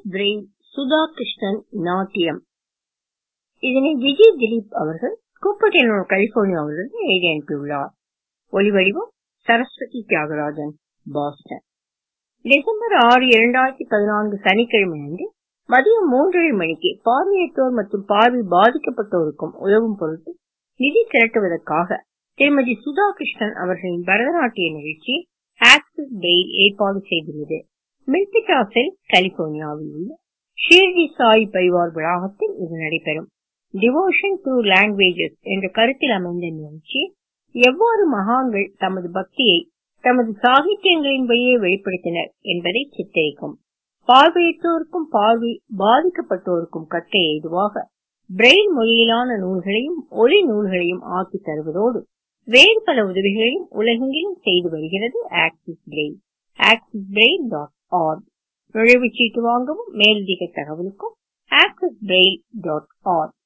Braille Sudha Krishnan நாட்டியம் இதனை விஜய் திலீப் அவர்கள் கூப்பர்டினோ கலிபோர்னியாவிலிருந்து எழுதி அனுப்பியுள்ளார் ஒலிவடிவம் சரஸ்வதி தியாகராஜன் பாஸ்டன் டிசம்பர் ஆறு இரண்டாயிரத்தி பதினான்கு சனிக்கிழமை அன்று மதியம் மூன்றரை மணிக்கு பார்வையற்றோர் மற்றும் பார்வை பாதிக்கப்பட்டோருக்கும் உதவும் பொருட்டு நிதி திரட்டுவதற்காக திருமதி சுதா கிருஷ்ணன் அவர்களின் பரதநாட்டிய நிகழ்ச்சி ஆக்சிஸ் பெயில் ஏற்பாடு செய்துள்ளது மில்பிட்டாஸில் கலிபோர்னியாவில் உள்ள ஷீர்டி சாய் பரிவார் வளாகத்தில் இது நடைபெறும் டிவோஷன் த்ரூ லாங்குவேஜஸ் என்ற கருத்தில் அமைந்த நிகழ்ச்சி எவ்வாறு மகான்கள் தமது பக்தியை தமது சாகித்யங்களின் வழியே வெளிப்படுத்தினர் என்பதை சித்தரிக்கும் பார்வையற்றோருக்கும் பார்வை பாதிக்கப்பட்டோருக்கும் கற்க ஏதுவாக பிரெயில் மொழியிலான நூல்களையும் ஒலி நூல்களையும் ஆக்கி தருவதோடு வேறு பல உதவிகளையும் உலகெங்கிலும் செய்து வருகிறது Axis Braille Axis Braille dot org நுழைவுச்சீட்டு வாங்கவும் மேலதிக தகவலுக்கும் ஆக்சிஸ் பிரெயில் டாட் ஆர்க்